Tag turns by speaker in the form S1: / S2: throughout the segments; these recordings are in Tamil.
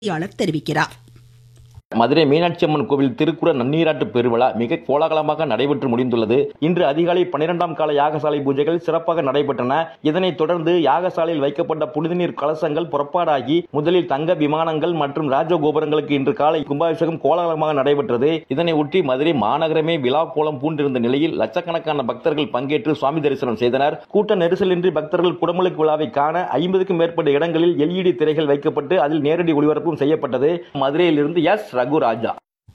S1: செய்தியாளர் தெரிவிக்கிறார்
S2: மதுரை மீனாட்சி அம்மன் கோவில் திருக்குற நன்னீராட்டு பெருவிழா மிக கோலாகலமாக நடைபெற்று முடிந்துள்ளது இன்று அதிகாலை பன்னிரெண்டாம் கால யாகசாலை பூஜைகள் சிறப்பாக நடைபெற்றன இதனைத் தொடர்ந்து யாகசாலையில் வைக்கப்பட்ட புனிதநீர் கலசங்கள் புறப்பாடாகி முதலில் தங்க விமானங்கள் மற்றும் ராஜகோபுரங்களுக்கு இன்று காலை கும்பாபிஷேகம் கோலாகலமாக நடைபெற்றது இதனை ஒட்டி மதுரை மாநகரமே விழா கோலம் பூண்டிருந்த நிலையில் லட்சக்கணக்கான பக்தர்கள் பங்கேற்று சுவாமி தரிசனம் செய்தனர் கூட்ட நெரிசலின்றி பக்தர்கள் குடமுழுக்கு விழாவை காண ஐம்பதுக்கும் மேற்பட்ட இடங்களில் எல்இடி திரைகள் வைக்கப்பட்டு அதில் நேரடி ஒளிபரப்பும் செய்யப்பட்டது மதுரையிலிருந்து எஸ் ரகுராஜா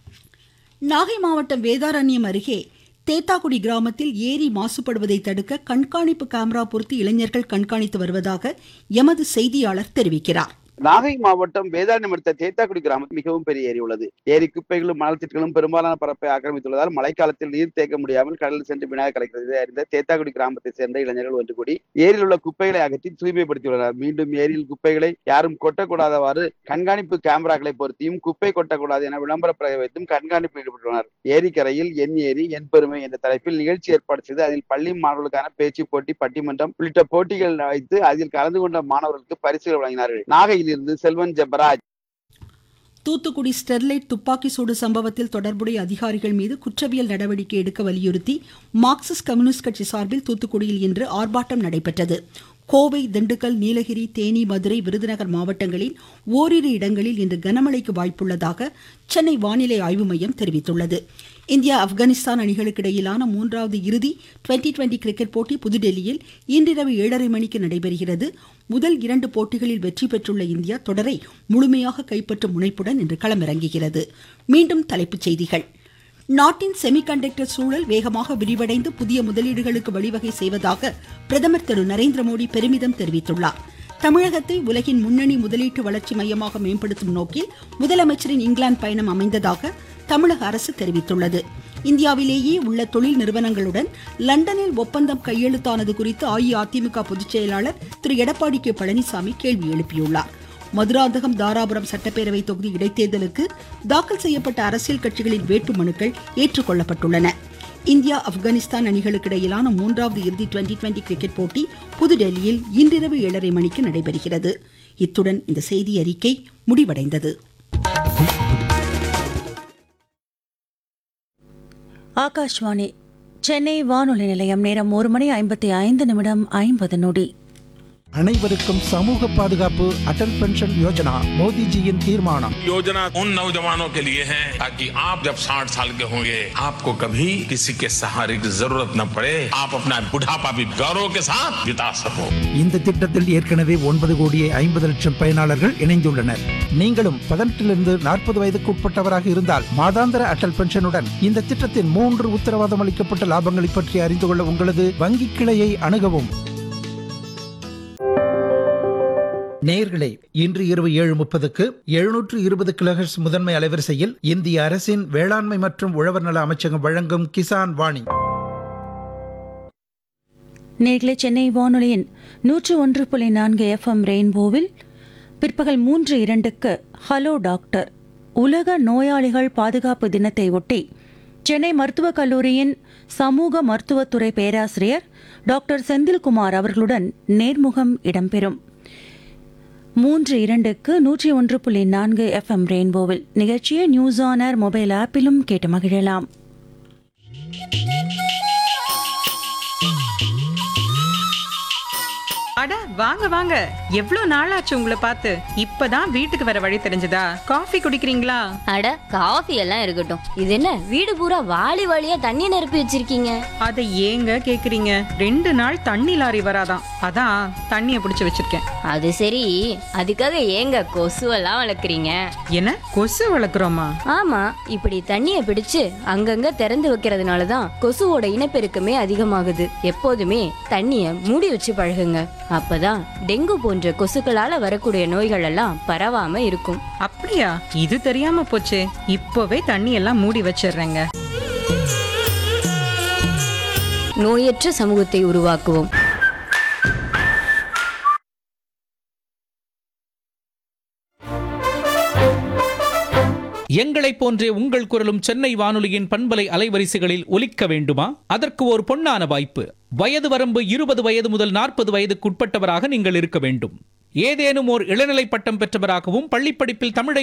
S1: நாகை மாவட்டம் வேதாரண்யம் அருகே தேத்தாக்குடி கிராமத்தில் ஏரி மாசுபடுவதை தடுக்க கண்காணிப்பு கேமரா பொருத்தி இளைஞர்கள் கண்காணித்து வருவதாக எமது செய்தியாளர் தெரிவிக்கிறார்
S3: நாகை மாவட்டம் வேதாரண்யம் அடுத்த தேத்தாக்குடி கிராமத்தில் மிகவும் பெரிய ஏரி உள்ளது ஏரி குப்பைகளும் மணல் திட்டுகளும் பெரும்பாலான பரப்பை ஆக்கிரமித்துள்ளதால் மழைக்காலத்தில் நீர் தேக்க முடியாமல் கடலில் சென்று வினாக கிடைக்கிறது இதை அறிந்த தேத்தாக்குடி கிராமத்தை சேர்ந்த இளைஞர்கள் ஒன்று கூடி ஏரியில் உள்ள குப்பைகளை அகற்றி தூய்மைப்படுத்தியுள்ளனர் மீண்டும் ஏரியில் குப்பைகளை யாரும் கொட்டக்கூடாதவாறு கண்காணிப்பு கேமராக்களை பொருத்தியும் குப்பை கொட்டக்கூடாது என விளம்பர பிரக வைத்தும் கண்காணிப்பில் ஈடுபட்டுள்ளனர் ஏரிக்கரையில் என் ஏரி என் பெருமை என்ற தலைப்பில் நிகழ்ச்சி ஏற்பாடு செய்து அதில் பள்ளி மாணவர்களுக்கான பேச்சு போட்டி பட்டிமன்றம் உள்ளிட்ட போட்டிகள் வைத்து அதில் கலந்து கொண்ட மாணவர்களுக்கு பரிசுகள் வழங்கினார்கள் நாகையிலிருந்து செல்வன் ஜெபராஜ்
S1: தூத்துக்குடி ஸ்டெர்லைட் துப்பாக்கி சூடு சம்பவத்தில் தொடர்புடைய அதிகாரிகள் மீது குற்றவியல் நடவடிக்கை எடுக்க வலியுறுத்தி மார்க்சிஸ்ட் கம்யூனிஸ்ட் கட்சி சார்பில் தூத்துக்குடியில் இன்று ஆர்ப்பாட்டம் நடைபெற்றது கோவை திண்டுக்கல் நீலகிரி தேனி மதுரை விருதுநகர் மாவட்டங்களில் ஓரிரு இடங்களில் இன்று கனமழைக்கு வாய்ப்புள்ளதாக சென்னை வானிலை ஆய்வு மையம் தெரிவித்துள்ளது இந்தியா ஆப்கானிஸ்தான் அணிகளுக்கு இடையிலான மூன்றாவது இறுதி டுவெண்டி டுவெண்டி கிரிக்கெட் போட்டி புதுடெல்லியில் இன்றிரவு ஏழரை மணிக்கு நடைபெறுகிறது முதல் இரண்டு போட்டிகளில் வெற்றி பெற்றுள்ள இந்தியா தொடரை முழுமையாக கைப்பற்றும் முனைப்புடன் இன்று களமிறங்குகிறது மீண்டும் தலைப்புச் செய்திகள் நாட்டின் செமிகண்டக்டர் சூழல் வேகமாக விரிவடைந்து புதிய முதலீடுகளுக்கு வழிவகை செய்வதாக பிரதமர் திரு நரேந்திர மோடி பெருமிதம் தெரிவித்துள்ளார் தமிழகத்தை உலகின் முன்னணி முதலீட்டு வளர்ச்சி மையமாக மேம்படுத்தும் நோக்கில் முதலமைச்சரின் இங்கிலாந்து பயணம் அமைந்ததாக தமிழக அரசு தெரிவித்துள்ளது இந்தியாவிலேயே உள்ள தொழில் நிறுவனங்களுடன் லண்டனில் ஒப்பந்தம் கையெழுத்தானது குறித்து அஇஅதிமுக பொதுச் செயலாளர் திரு எடப்பாடி கே பழனிசாமி கேள்வி எழுப்பியுள்ளார் மதுராந்தகம் தாராபுரம் சட்டப்பேரவை தொகுதி இடைத்தேர்தலுக்கு தாக்கல் செய்யப்பட்ட அரசியல் கட்சிகளின் வேட்புமனுக்கள் ஏற்றுக்கொள்ளப்பட்டுள்ளன இந்தியா ஆப்கானிஸ்தான் அணிகளுக்கு இடையிலான மூன்றாவது இறுதி டுவெண்டி டுவெண்டி கிரிக்கெட் போட்டி புதுடெல்லியில் இன்றிரவு ஏழரை மணிக்கு நடைபெறுகிறது இத்துடன் இந்த செய்தி அறிக்கை முடிவடைந்தது
S4: ஆகாஷ்வாணி சென்னை வானொலி நிலையம் நேரம் ஒரு மணி ஐம்பத்தி ஐந்து நிமிடம் ஐம்பது நொடி
S5: அனைவருக்கும் சமூக பாதுகாப்பு அடல் பென்ஷன் யோஜனா மோடிஜியின் தீர்மானம்
S6: योजना उन नौजवानों के लिए है ताकि आप जब 60 साल के होंगे आपको कभी किसी के सहारे की जरूरत न पड़े आप अपना बुढ़ापा भी गौरव के साथ बिता सको
S5: இந்த திட்டத்தில் ஏற்கனவே ஒன்பது கோடியே ஐம்பது லட்சம் பயனாளர்கள் இணைந்துள்ளனர் நீங்களும் பதினெட்டிலிருந்து நாற்பது வயதுக்கு உட்பட்டவராக இருந்தால் மாதாந்திர அடல் பென்ஷனுடன் இந்த திட்டத்தின் மூன்று உத்தரவாதம் அளிக்கப்பட்ட லாபங்களை பற்றி அறிந்து கொள்ள உங்களது வங்கி கிளையை அணுகவும் நேயர்களே இன்று இரவு ஏழு முப்பதுக்கு எழுநூற்று இருபது கிலோஹெர்ட்ஸ் முதன்மை அலைவரிசையில் இந்திய அரசின் வேளாண்மை மற்றும் உழவர் நல அமைச்சகம் வழங்கும் கிசான் வாணி
S4: நேர்களே சென்னை வானொலியின் நூற்று ஒன்று புள்ளி நான்கு எஃப்எம் ரெயின்போவில் பிற்பகல் மூன்று இரண்டுக்கு ஹலோ டாக்டர் உலக நோயாளிகள் பாதுகாப்பு தினத்தை ஒட்டி சென்னை மருத்துவக் கல்லூரியின் சமூக மருத்துவத்துறை பேராசிரியர் டாக்டர் செந்தில்குமார் அவர்களுடன் நேர்முகம் இடம்பெறும் மூன்று இரண்டுக்கு நூற்றி ஒன்று புள்ளி நான்கு எஃப்எம் ரெயின்போவில் நிகழ்ச்சியை நியூஸ் ஆன் ஏர் மொபைல் ஆப்பிலும் கேட்டு மகிழலாம்
S7: அட வாங்க வாங்க எவ்வளவு நாளாச்சு உங்களை பார்த்து இப்பதான் வீட்டுக்கு வர வழி தெரிஞ்சதா காஃபி குடிக்கிறீங்களா
S8: அட காஃபி எல்லாம் இருக்கட்டும் இது என்ன வீடு பூரா வாளி வாளியா தண்ணி நிரப்பி வச்சிருக்கீங்க
S7: அதை ஏங்க கேக்குறீங்க ரெண்டு நாள் தண்ணி லாரி வராதாம் அதான் தண்ணிய புடிச்சு வச்சிருக்கேன்
S8: அது சரி அதுக்காக ஏங்க கொசுவெல்லாம் வளர்க்குறீங்க
S7: என்ன கொசு வளர்க்குறோமா
S8: ஆமா இப்படி தண்ணிய பிடிச்சு அங்கங்க திறந்து வைக்கிறதுனால தான் கொசுவோட இனப்பெருக்கமே அதிகமாகுது எப்போதுமே தண்ணிய மூடி வச்சு பழகுங்க அப்பதான் டெங்கு போன்ற கொசுக்களால வரக்கூடிய நோய்கள் எல்லாம் பரவாம இருக்கும்
S7: அப்படியா இது தெரியாம போச்சே இப்போவே தண்ணி எல்லாம் மூடி வச்சிடுறேங்க
S8: நோயற்ற சமூகத்தை உருவாக்குவோம்
S9: எங்களைப் போன்றே உங்கள் குரலும் சென்னை வானொலியின் பண்பலை அலைவரிசைகளில் ஒலிக்க வேண்டுமா அதற்கு ஒரு பொன்னான வாய்ப்பு வயது வரம்பு இருபது வயது முதல் நாற்பது வயதுக்குட்பட்டவராக நீங்கள் இருக்க வேண்டும் ஏதேனும் ஓர் இளநிலை பட்டம் பெற்றவராகவும் பள்ளிப்படிப்பில் தமிழை